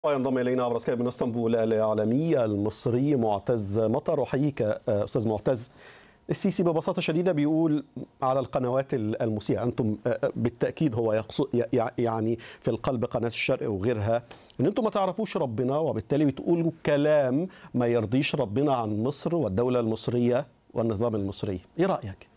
وينضم الينا عبر سكايب من اسطنبول الاعلامي المصري معتز مطر احييك استاذ معتز السيسي ببساطه شديده بيقول على القنوات المسيئه انتم بالتاكيد هو يقصد يعني في القلب قناه الشرق وغيرها ان انتم ما تعرفوش ربنا وبالتالي بتقولوا كلام ما يرضيش ربنا عن مصر والدوله المصريه والنظام المصري ايه رايك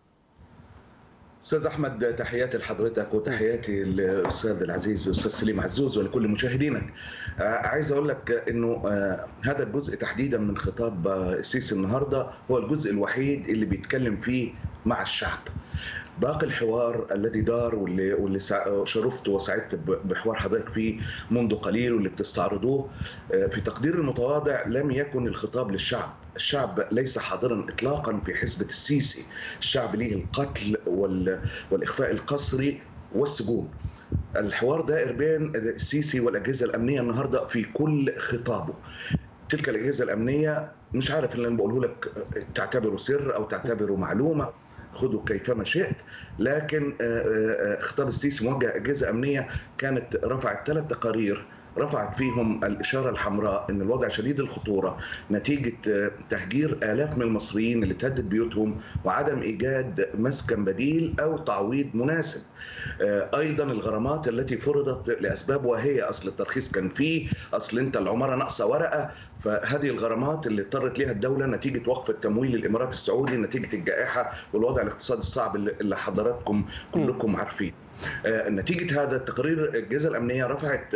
استاذ احمد تحياتي لحضرتك وتحياتي للاستاذ العزيز الاستاذ سليم عزوز ولكل مشاهدينك عايز اقول لك انه هذا الجزء تحديدا من خطاب السيسي النهارده هو الجزء الوحيد اللي بيتكلم فيه مع الشعب باقي الحوار الذي دار واللي واللي شرفت وسعدت بحوار حضرتك فيه منذ قليل واللي بتستعرضوه في تقدير المتواضع لم يكن الخطاب للشعب، الشعب ليس حاضرا اطلاقا في حسبه السيسي، الشعب ليه القتل والاخفاء القسري والسجون. الحوار دائر بين السيسي والاجهزه الامنيه النهارده في كل خطابه. تلك الاجهزه الامنيه مش عارف اللي انا بقوله لك تعتبره سر او تعتبره معلومه خذوا كيفما شئت لكن خطاب السيسي موجه اجهزه امنيه كانت رفعت ثلاث تقارير رفعت فيهم الإشارة الحمراء أن الوضع شديد الخطورة نتيجة تهجير آلاف من المصريين اللي تهدد بيوتهم وعدم إيجاد مسكن بديل أو تعويض مناسب أيضا الغرامات التي فرضت لأسباب واهية أصل الترخيص كان فيه أصل أنت العمارة ناقصة ورقة فهذه الغرامات اللي اضطرت لها الدولة نتيجة وقف التمويل للإمارات السعودي نتيجة الجائحة والوضع الاقتصادي الصعب اللي حضراتكم كلكم عارفين نتيجة هذا التقرير الأجهزة الأمنية رفعت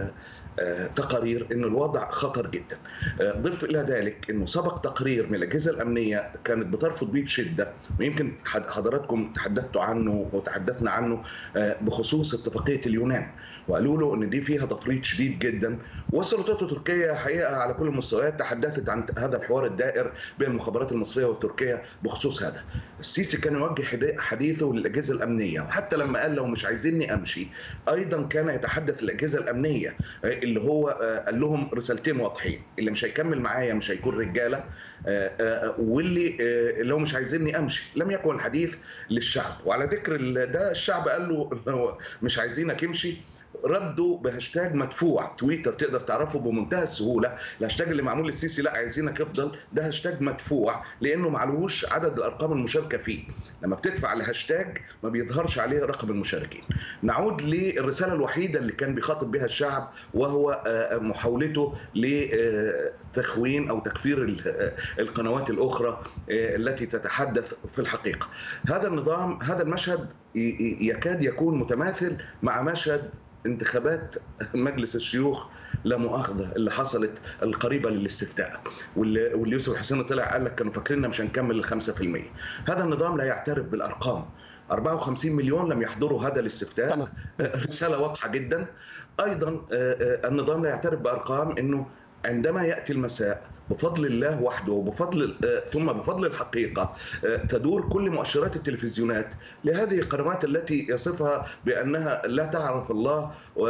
تقارير أن الوضع خطر جدا ضف إلى ذلك أنه سبق تقرير من الأجهزة الأمنية كانت بترفض به بشدة ويمكن حضراتكم تحدثتوا عنه وتحدثنا عنه بخصوص اتفاقية اليونان وقالوا له أن دي فيها تفريط شديد جدا والسلطات التركية حقيقة على كل المستويات تحدثت عن هذا الحوار الدائر بين المخابرات المصرية والتركية بخصوص هذا السيسي كان يوجه حديثه للأجهزة الأمنية وحتى لما قال لو مش عايزيني أمشي أيضا كان يتحدث للأجهزة الأمنية اللي هو قال لهم رسالتين واضحين اللي مش هيكمل معايا مش هيكون رجاله واللي لو مش عايزيني امشي لم يكن الحديث للشعب وعلى ذكر ده الشعب قال له مش عايزينك امشي ردوا بهاشتاج مدفوع تويتر تقدر تعرفه بمنتهى السهوله الهاشتاج اللي معمول للسيسي لا عايزينك افضل ده هاشتاج مدفوع لانه معلوش عدد الارقام المشاركه فيه لما بتدفع الهاشتاج ما بيظهرش عليه رقم المشاركين نعود للرساله الوحيده اللي كان بيخاطب بها الشعب وهو محاولته لتخوين او تكفير القنوات الاخرى التي تتحدث في الحقيقه هذا النظام هذا المشهد يكاد يكون متماثل مع مشهد انتخابات مجلس الشيوخ لا مؤاخذه اللي حصلت القريبه للاستفتاء واللي, واللي يوسف حسين طلع قال لك كانوا فاكريننا مش هنكمل ال 5% هذا النظام لا يعترف بالارقام 54 مليون لم يحضروا هذا الاستفتاء طبعا. رساله واضحه جدا ايضا النظام لا يعترف بارقام انه عندما ياتي المساء بفضل الله وحده وبفضل ثم بفضل الحقيقه تدور كل مؤشرات التلفزيونات لهذه القنوات التي يصفها بانها لا تعرف الله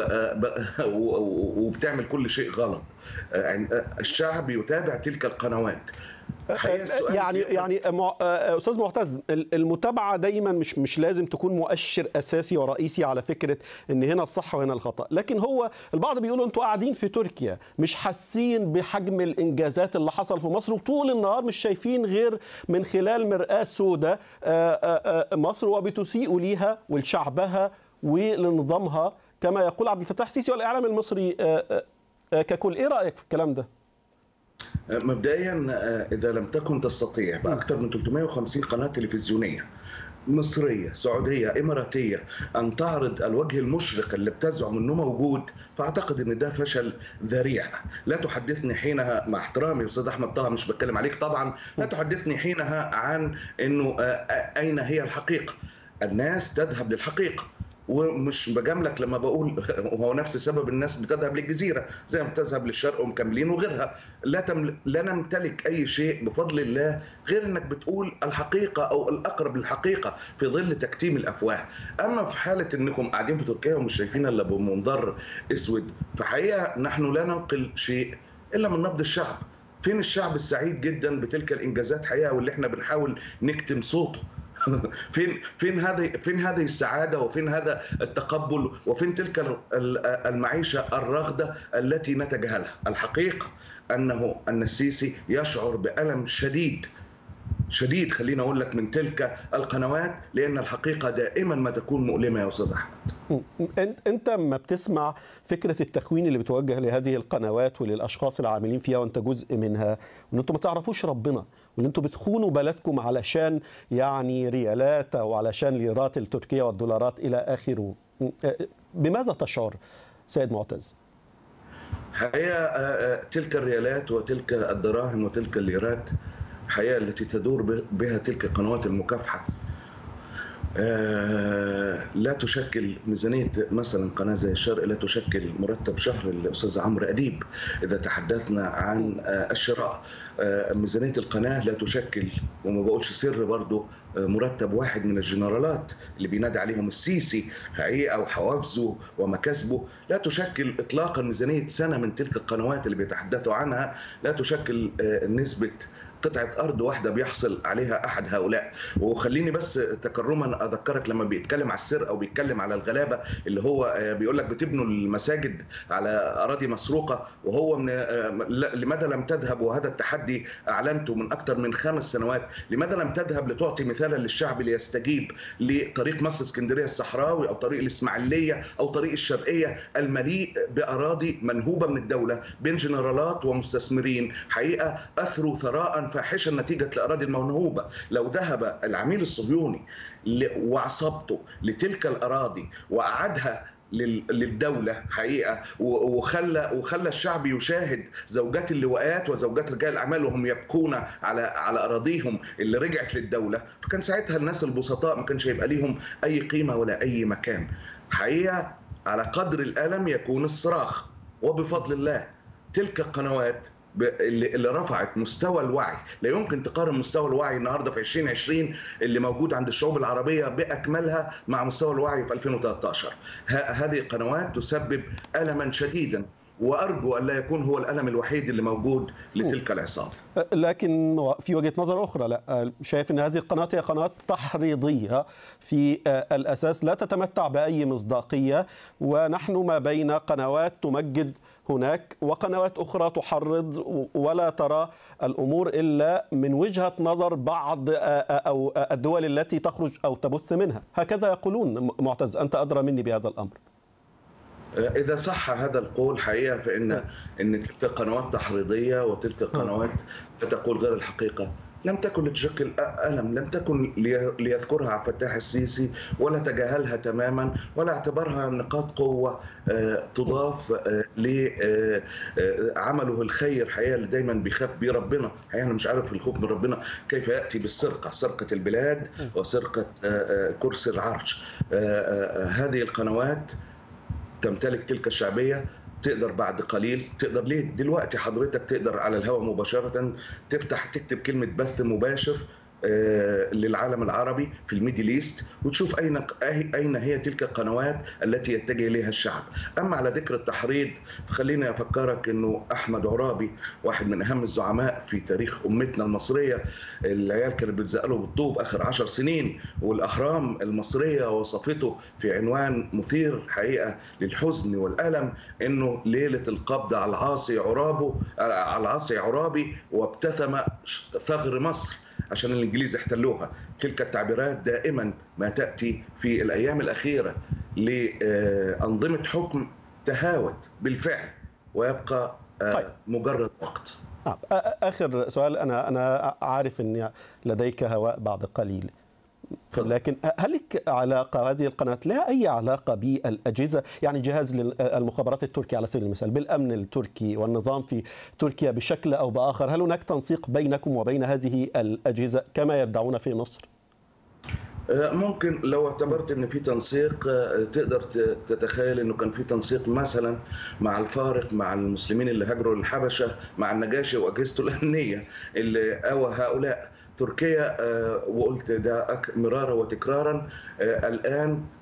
وبتعمل كل شيء غلط الشعب يتابع تلك القنوات يعني يعني استاذ معتز المتابعه دايما مش مش لازم تكون مؤشر اساسي ورئيسي على فكره ان هنا الصح وهنا الخطا لكن هو البعض بيقولوا انتوا قاعدين في تركيا مش حاسين بحجم الانجازات اللي حصل في مصر وطول النهار مش شايفين غير من خلال مرآة سوداء مصر وبتسيئوا ليها ولشعبها ولنظامها كما يقول عبد الفتاح السيسي والاعلام المصري ككل ايه رايك في الكلام ده مبدئيا اذا لم تكن تستطيع باكثر من 350 قناه تلفزيونيه مصريه، سعوديه، اماراتيه ان تعرض الوجه المشرق اللي بتزعم انه موجود فاعتقد ان ده فشل ذريع، لا تحدثني حينها مع احترامي استاذ احمد طه مش بتكلم عليك طبعا، لا تحدثني حينها عن انه اين هي الحقيقه؟ الناس تذهب للحقيقه، ومش بجاملك لما بقول وهو نفس سبب الناس بتذهب للجزيره زي ما بتذهب للشرق ومكملين وغيرها لا تمل... لا نمتلك اي شيء بفضل الله غير انك بتقول الحقيقه او الاقرب للحقيقه في ظل تكتيم الافواه اما في حاله انكم قاعدين في تركيا ومش شايفين الا بمنظر اسود فحقيقه نحن لا ننقل شيء الا من نبض الشعب فين الشعب السعيد جدا بتلك الانجازات حقيقه واللي احنا بنحاول نكتم صوته فين فين هذه فين هذه السعاده وفين هذا التقبل وفين تلك المعيشه الراغده التي نتجاهلها الحقيقه انه ان السيسي يشعر بالم شديد شديد خليني اقول لك من تلك القنوات لان الحقيقه دائما ما تكون مؤلمه يا استاذ احمد. انت ما بتسمع فكره التخوين اللي بتوجه لهذه القنوات وللاشخاص العاملين فيها وانت جزء منها وان انتم ما تعرفوش ربنا وان انتم بتخونوا بلدكم علشان يعني ريالات او علشان ليرات التركيه والدولارات الى اخره. بماذا تشعر سيد معتز؟ حقيقه تلك الريالات وتلك الدراهم وتلك الليرات الحياة التي تدور بها تلك القنوات المكافحة لا تشكل ميزانية مثلا قناة زي الشرق لا تشكل مرتب شهر الأستاذ عمرو أديب إذا تحدثنا عن الشراء ميزانية القناة لا تشكل وما بقولش سر برضو مرتب واحد من الجنرالات اللي بينادي عليهم السيسي حقيقة وحوافزه ومكاسبه لا تشكل إطلاقا ميزانية سنة من تلك القنوات اللي بيتحدثوا عنها لا تشكل نسبة قطعة أرض واحدة بيحصل عليها أحد هؤلاء وخليني بس تكرما أذكرك لما بيتكلم على السر أو بيتكلم على الغلابة اللي هو بيقول لك بتبنوا المساجد على أراضي مسروقة وهو من لماذا لم تذهب وهذا التحدي أعلنته من أكثر من خمس سنوات لماذا لم تذهب لتعطي مثالا للشعب ليستجيب لطريق مصر اسكندرية الصحراوي أو طريق الإسماعيلية أو طريق الشرقية المليء بأراضي منهوبة من الدولة بين جنرالات ومستثمرين حقيقة أثروا ثراء فاحشا نتيجه الاراضي المنهوبه، لو ذهب العميل الصهيوني وعصبته لتلك الاراضي واعادها للدولة حقيقة وخلى وخلى الشعب يشاهد زوجات اللواءات وزوجات رجال الأعمال وهم يبكون على على أراضيهم اللي رجعت للدولة فكان ساعتها الناس البسطاء ما كانش هيبقى ليهم أي قيمة ولا أي مكان حقيقة على قدر الألم يكون الصراخ وبفضل الله تلك القنوات اللي رفعت مستوى الوعي لا يمكن تقارن مستوى الوعي النهارده في 2020 اللي موجود عند الشعوب العربيه باكملها مع مستوى الوعي في 2013 هذه القنوات تسبب الما شديدا وارجو ان لا يكون هو الالم الوحيد اللي موجود لتلك العصابه. لكن في وجهه نظر اخرى لا شايف ان هذه القناه هي قناه تحريضيه في الاساس لا تتمتع باي مصداقيه ونحن ما بين قنوات تمجد هناك وقنوات اخرى تحرض ولا ترى الامور الا من وجهه نظر بعض او الدول التي تخرج او تبث منها، هكذا يقولون معتز انت ادرى مني بهذا الامر. اذا صح هذا القول حقيقه فان ان تلك قنوات تحريضيه وتلك قنوات تقول غير الحقيقه لم تكن لتشكل ألم لم تكن ليذكرها عبد الفتاح السيسي ولا تجاهلها تماما ولا اعتبرها نقاط قوة تضاف لعمله الخير حقيقة اللي دايما بيخاف بيه ربنا حقيقة أنا مش عارف الخوف من ربنا كيف يأتي بالسرقة سرقة البلاد وسرقة كرسي العرش هذه القنوات تمتلك تلك الشعبية تقدر بعد قليل تقدر ليه دلوقتي حضرتك تقدر على الهواء مباشرة تفتح تكتب كلمة بث مباشر للعالم العربي في الميدل ايست وتشوف اين اين هي تلك القنوات التي يتجه اليها الشعب، اما على ذكر التحريض فخليني افكرك انه احمد عرابي واحد من اهم الزعماء في تاريخ امتنا المصريه، العيال كانت بتزقله بالطوب اخر عشر سنين والاهرام المصريه وصفته في عنوان مثير حقيقه للحزن والالم انه ليله القبض على العاصي عرابه على العاصي عرابي وابتسم ثغر مصر عشان الانجليز احتلوها تلك التعبيرات دائما ما تاتي في الايام الاخيره لانظمه حكم تهاوت بالفعل ويبقى طيب. مجرد وقت اخر سؤال انا انا عارف ان لديك هواء بعد قليل لكن هل لك علاقه هذه القناه لها اي علاقه بالاجهزه يعني جهاز المخابرات التركي على سبيل المثال بالامن التركي والنظام في تركيا بشكل او باخر هل هناك تنسيق بينكم وبين هذه الاجهزه كما يدعون في مصر؟ ممكن لو اعتبرت ان في تنسيق تقدر تتخيل انه كان في تنسيق مثلا مع الفارق مع المسلمين اللي هاجروا للحبشه مع النجاشي واجهزته الامنيه اللي اوى هؤلاء تركيا وقلت ده مرارا وتكرارا الان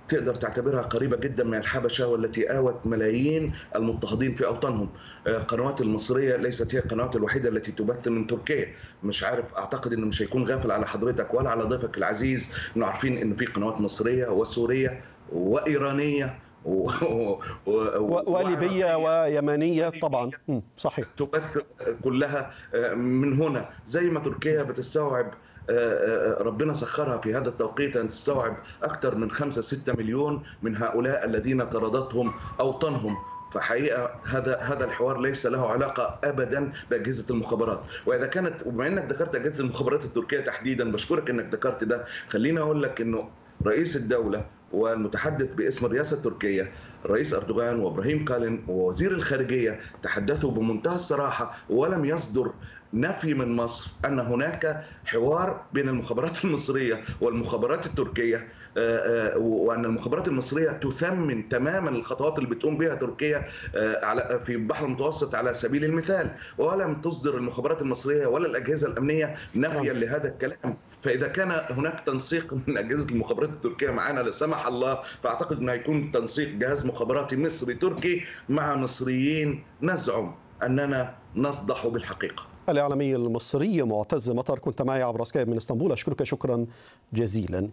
تقدر تعتبرها قريبه جدا من الحبشه والتي اوت ملايين المضطهدين في اوطانهم. القنوات المصريه ليست هي القنوات الوحيده التي تبث من تركيا، مش عارف اعتقد انه مش هيكون غافل على حضرتك ولا على ضيفك العزيز انه عارفين انه في قنوات مصريه وسوريه وايرانيه و... و... وليبيه ويمنيه طبعا صحيح تبث كلها من هنا زي ما تركيا بتستوعب ربنا سخرها في هذا التوقيت ان تستوعب اكثر من 5 6 مليون من هؤلاء الذين طردتهم اوطانهم فحقيقه هذا هذا الحوار ليس له علاقه ابدا باجهزه المخابرات واذا كانت وبما انك ذكرت اجهزه المخابرات التركيه تحديدا بشكرك انك ذكرت ده خليني اقول لك انه رئيس الدوله والمتحدث باسم الرئاسه التركيه الرئيس اردوغان وابراهيم كالين ووزير الخارجيه تحدثوا بمنتهى الصراحه ولم يصدر نفي من مصر ان هناك حوار بين المخابرات المصريه والمخابرات التركيه وان المخابرات المصريه تثمن تماما الخطوات اللي بتقوم بها تركيا على في البحر المتوسط على سبيل المثال ولم تصدر المخابرات المصريه ولا الاجهزه الامنيه نفيا لهذا الكلام فاذا كان هناك تنسيق من اجهزه المخابرات التركيه معنا لا سمح الله فاعتقد انه هيكون تنسيق جهاز مخابراتي مصري تركي مع مصريين نزعم اننا نصدح بالحقيقه الإعلامي المصري معتز مطر كنت معي عبر سكايب من اسطنبول أشكرك شكرا جزيلا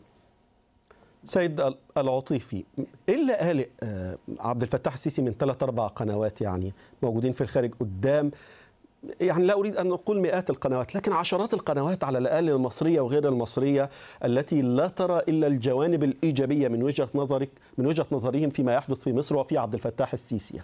سيد العطيفي ايه اللي قال عبد الفتاح السيسي من ثلاث اربع قنوات يعني موجودين في الخارج قدام يعني لا اريد ان اقول مئات القنوات لكن عشرات القنوات على الاقل المصريه وغير المصريه التي لا ترى الا الجوانب الايجابيه من وجهه نظرك من وجهه نظرهم فيما يحدث في مصر وفي عبد الفتاح السيسي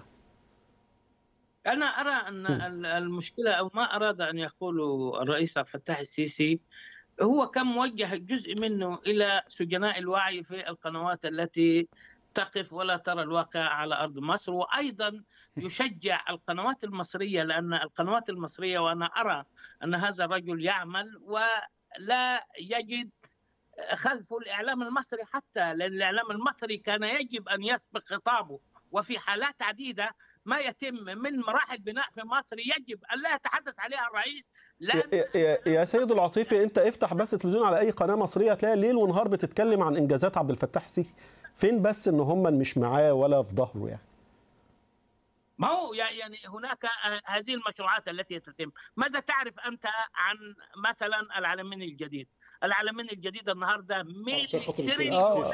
أنا أرى أن المشكلة أو ما أراد أن يقوله الرئيس عبد الفتاح السيسي هو كان موجه جزء منه إلى سجناء الوعي في القنوات التي تقف ولا ترى الواقع على أرض مصر وأيضا يشجع القنوات المصرية لأن القنوات المصرية وأنا أرى أن هذا الرجل يعمل ولا يجد خلف الإعلام المصري حتى لأن الإعلام المصري كان يجب أن يسبق خطابه وفي حالات عديدة ما يتم من مراحل بناء في مصر يجب ان لا يتحدث عليها الرئيس لأن يا, يا سيد العاطفي انت افتح بس التلفزيون على اي قناه مصريه هتلاقي ليل ونهار بتتكلم عن انجازات عبد الفتاح السيسي فين بس ان هم مش معاه ولا في ظهره يعني ما هو يعني هناك هذه المشروعات التي تتم ماذا تعرف انت عن مثلا العالمين الجديد العالمين الجديد النهارده مليون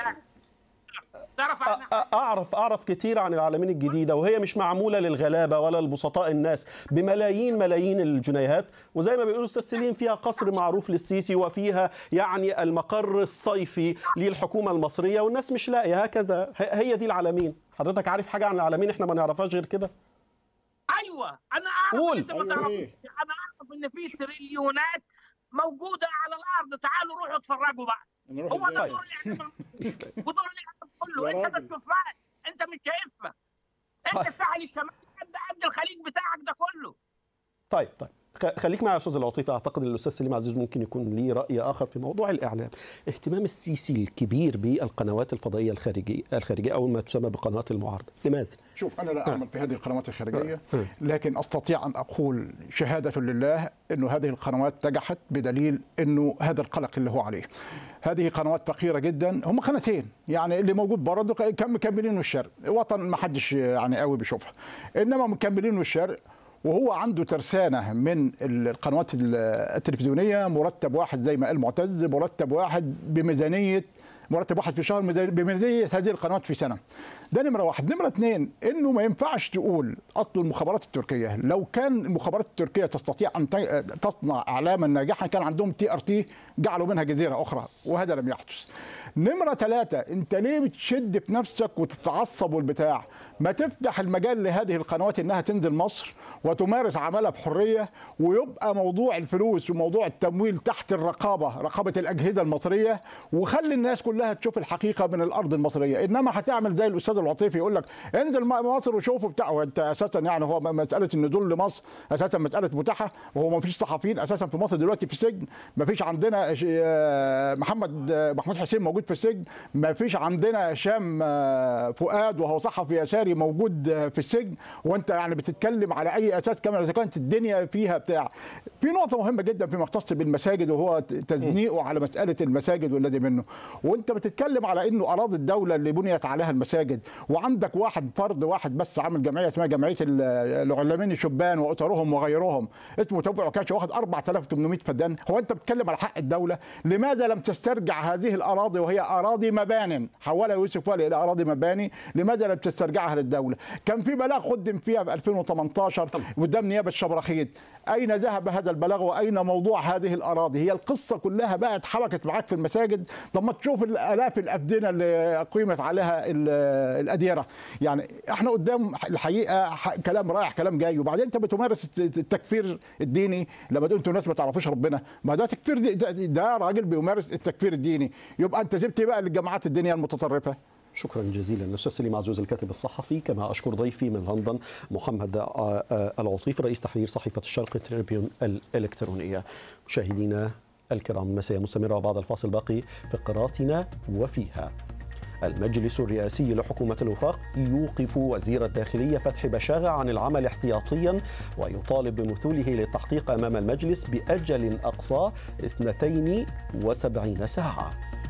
تعرف اعرف اعرف كتير عن العالمين الجديده وهي مش معموله للغلابه ولا لبسطاء الناس بملايين ملايين الجنيهات وزي ما بيقولوا استاذ سليم فيها قصر معروف للسيسي وفيها يعني المقر الصيفي للحكومه المصريه والناس مش لاقيه هكذا هي دي العالمين حضرتك عارف حاجه عن العالمين احنا ما نعرفهاش غير كده ايوه انا اعرف قول انت ما تعرفش انا اعرف ان في تريليونات موجوده على الارض تعالوا روحوا اتفرجوا بقى هو ده دور الاعلام ودور الاعلام كله انت ما تشوفهاش انت مش شايفها انت الساحل الشمالي قد قد الخليج بتاعك ده كله طيب طيب خليك معي يا استاذ العطيفي اعتقد ان الاستاذ سليم عزيز ممكن يكون ليه راي اخر في موضوع الاعلام اهتمام السيسي الكبير بالقنوات الفضائيه الخارجيه الخارجيه او ما تسمى بقنوات المعارضه لماذا شوف انا لا اعمل في هذه القنوات الخارجيه لكن استطيع ان اقول شهاده لله انه هذه القنوات نجحت بدليل انه هذا القلق اللي هو عليه هذه قنوات فقيره جدا هم قناتين يعني اللي موجود برضه كان مكملين الشرق وطن ما حدش يعني قوي بيشوفها انما مكملين الشرق وهو عنده ترسانة من القنوات التلفزيونية مرتب واحد زي ما قال معتز مرتب واحد بميزانية مرتب واحد في شهر بميزانية هذه القنوات في سنة ده نمرة واحد نمرة اثنين انه ما ينفعش تقول اصل المخابرات التركية لو كان المخابرات التركية تستطيع ان تصنع اعلاما ناجحة كان عندهم تي ار تي جعلوا منها جزيرة اخرى وهذا لم يحدث نمرة ثلاثة انت ليه بتشد في نفسك وتتعصب والبتاع ما تفتح المجال لهذه القنوات انها تنزل مصر وتمارس عملها بحريه ويبقى موضوع الفلوس وموضوع التمويل تحت الرقابه رقابه الاجهزه المصريه وخلي الناس كلها تشوف الحقيقه من الارض المصريه انما هتعمل زي الاستاذ العطيفي يقول لك انزل مصر وشوفوا بتاع وانت اساسا يعني هو مساله النزول لمصر اساسا مساله متاحه وهو ما فيش صحفيين اساسا في مصر دلوقتي في السجن ما فيش عندنا محمد محمود حسين موجود في السجن ما فيش عندنا هشام آه، فؤاد وهو صحفي يساري موجود آه، في السجن وانت يعني بتتكلم على اي اساس كمان اذا كانت الدنيا فيها بتاع في نقطه مهمه جدا فيما يختص بالمساجد وهو تزنيقه على مساله المساجد والذي منه وانت بتتكلم على انه اراضي الدوله اللي بنيت عليها المساجد وعندك واحد فرد واحد بس عامل جمعيه اسمها جمعيه ال- العلمين الشبان واسرهم وغيرهم اسمه توفيق عكاشه واخد 4800 فدان هو انت بتتكلم على حق الدوله لماذا لم تسترجع هذه الاراضي وهي اراضي مبان حولها يوسف والي الى اراضي مباني لماذا لم تسترجعها للدوله كان في بلاغ قدم فيها في 2018 قدام نيابه شبرخيت اين ذهب هذا البلاغ واين موضوع هذه الاراضي هي القصه كلها بقى اتحركت معاك في المساجد طب ما تشوف الالاف الافدنه اللي قيمت عليها ال- الاديره يعني احنا قدام الحقيقه ح- كلام رايح كلام جاي وبعدين انت بتمارس الت- التكفير الديني لما تقول انتوا ناس ما تعرفوش ربنا ما ده تكفير دي ده, ده راجل بيمارس التكفير الديني يبقى انت جبت إيه بقى للجماعات الدينيه المتطرفه شكرا جزيلا الاستاذ سليم عزوز الكاتب الصحفي كما اشكر ضيفي من لندن محمد آه، آه، العطيف رئيس تحرير صحيفه الشرق تريبيون الالكترونيه مشاهدينا الكرام المساء مستمره بعد الفاصل باقي فقراتنا وفيها المجلس الرئاسي لحكومة الوفاق يوقف وزير الداخلية فتحي بشاغة عن العمل احتياطيا ويطالب بمثوله للتحقيق أمام المجلس بأجل أقصى 72 ساعة